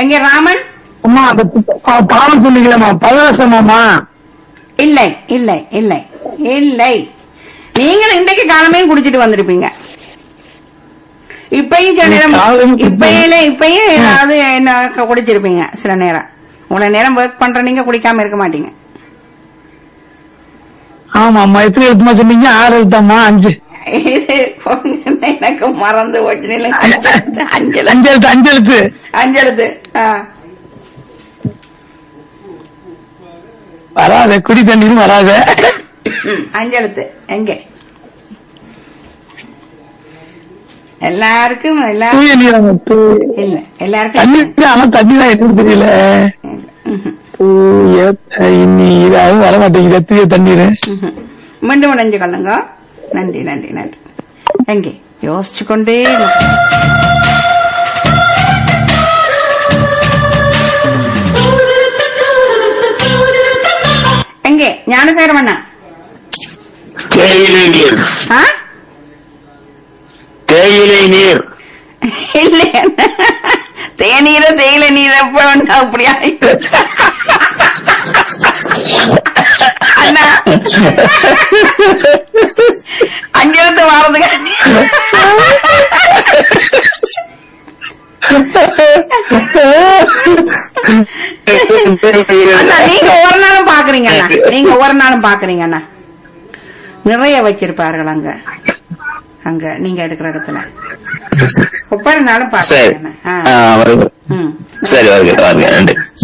எங்க ராமன் அம்மா அந்த பா- பாவம் சொன்னீங்களேம்மா பரவசமாமா இல்லை இல்லை இல்லை இல்லை நீங்கள் இன்றைக்கு காலமே குடிச்சிட்டு வந்திருப்பீங்க இப்பயும் சில நேரம் காலையில குடிப்பேன். இப்பயில இப்பயும் ஏதாவது என்ன குடிச்சிருப்பீங்க சில நேரம் இவ்வளவு நேரம் ஒர்க் பண்ற நீங்க குடிக்காம இருக்க மாட்டீங்க ஆமாம்மா எத்தனை எழுத்துமா சொன்னீங்க ஆறு எழுத்தாம்மா அஞ்சு இது பொண்ணுன்னு எனக்கு மறந்து போச்சு நிலை. அஞ்சல் அஞ்சு எழுத்து அஞ்சு எழுத்து அஞ்சலுது ஆ. வராத குடி தண்ணீரும் வராத அஞ்செழுத்து எங்க எல்லாருக்கும் எல்லா தூய நீரம் தூ இல்ல எல்லாருக்கும் தண்ணி இருக்கு, ஆனா தண்ணி தான் என்னன்னு தெரியல ம்ஹும். தூய நீர் அதுவும் வர மாட்டேங்குது தூய தண்ணீர் ம்ஹும். மீண்டும் இணைஞ்சு கொள்ளுங்க நன்றி நன்றி நன்றி எங்கே யோசிச்சு கொண்டே இரு. எங்கே ஞானசேரமண்ணா தேயிலை நீர் ஆ தேயிலை நீர் இல்ல தேநீர தேயிலை நீர் எப்ப வேண்டா அப்படி ஆயிட்டு அண்ணா அங்கிருந்து வாரதுக்கு அண்ணா நீங்க ஒரு நாளும் பாக்குறீங்க அண்ணா நீங்க ஒரு நாளும் பாக்குறீங்க அண்ணா நிறைய வச்சிருப்பார்கள் அங்க அங்க நீங்க எடுக்கிற இடத்துல ஒவ்வொரு நாளும் சரி பாக்குறீங்க அண்ணா ஆ, ஆ. வருங்க ம் சரி வருங்க வருங்க நன்றி